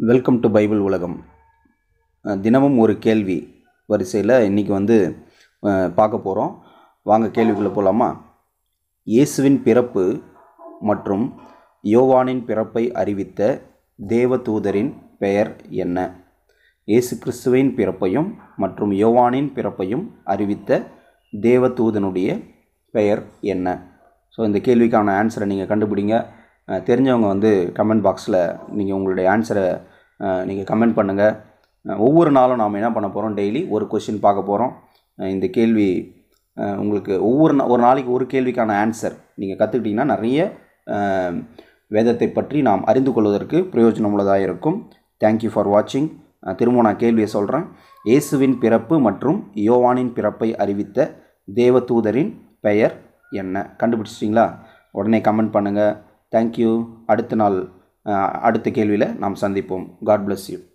welcome to Bible உலகம் அஹ் தினமும் ஒரு கேள்வி வரிசையில் இன்றைக்கி வந்து அஹ், பார்க்க போகிறோம் வாங்க கேள்விக்குள்ளே போகலாமா இயேசுவின் பிறப்பு மற்றும் யோவானின் பிறப்பை அறிவித்த தேவதூதரின் பெயர் என்ன இயேசு கிறிஸ்துவின் பிறப்பையும் மற்றும் யோவானின் பிறப்பையும் அறிவித்த தேவதூதனுடைய பெயர் என்ன ஸோ இந்த கேள்விக்கான ஆன்சரை நீங்கள் கண்டுபிடிங்க அஹ், தெரிஞ்சவங்க வந்து கமெண்ட் பாக்ஸில் நீங்கள் உங்களுடைய ஆன்சரை நீங்கள் கமெண்ட் பண்ணுங்கள் ஒவ்வொரு நாளும் நாம் என்ன பண்ண போகிறோம் டெய்லி ஒரு கொஷின் பார்க்க போகிறோம் இந்த கேள்வி அஹ், உங்களுக்கு ஒவ்வொரு நா- ஒரு நாளைக்கு ஒரு கேள்விக்கான ஆன்சர் நீங்கள் கற்றுக்கிட்டிங்கன்னா நிறைய அஹ், வேதத்தை பற்றி நாம் அறிந்து கொள்வதற்கு பிரயோஜனமுள்ளதாக இருக்கும் தேங்க்யூ ஃபார் வாட்சிங் திரும்ப நான் கேள்வியை சொல்கிறேன் இயேசுவின் பிறப்பு மற்றும் யோவானின் பிறப்பை அறிவித்த தேவதூதரின் பெயர் என்ன கண்டுபிடிச்சிட்டிங்களா உடனே கமெண்ட் பண்ணுங்கள் தேங்க்யூ அடுத்த நாள் அஹ், அடுத்த கேள்வியில் நாம் சந்திப்போம் காட் bless யூ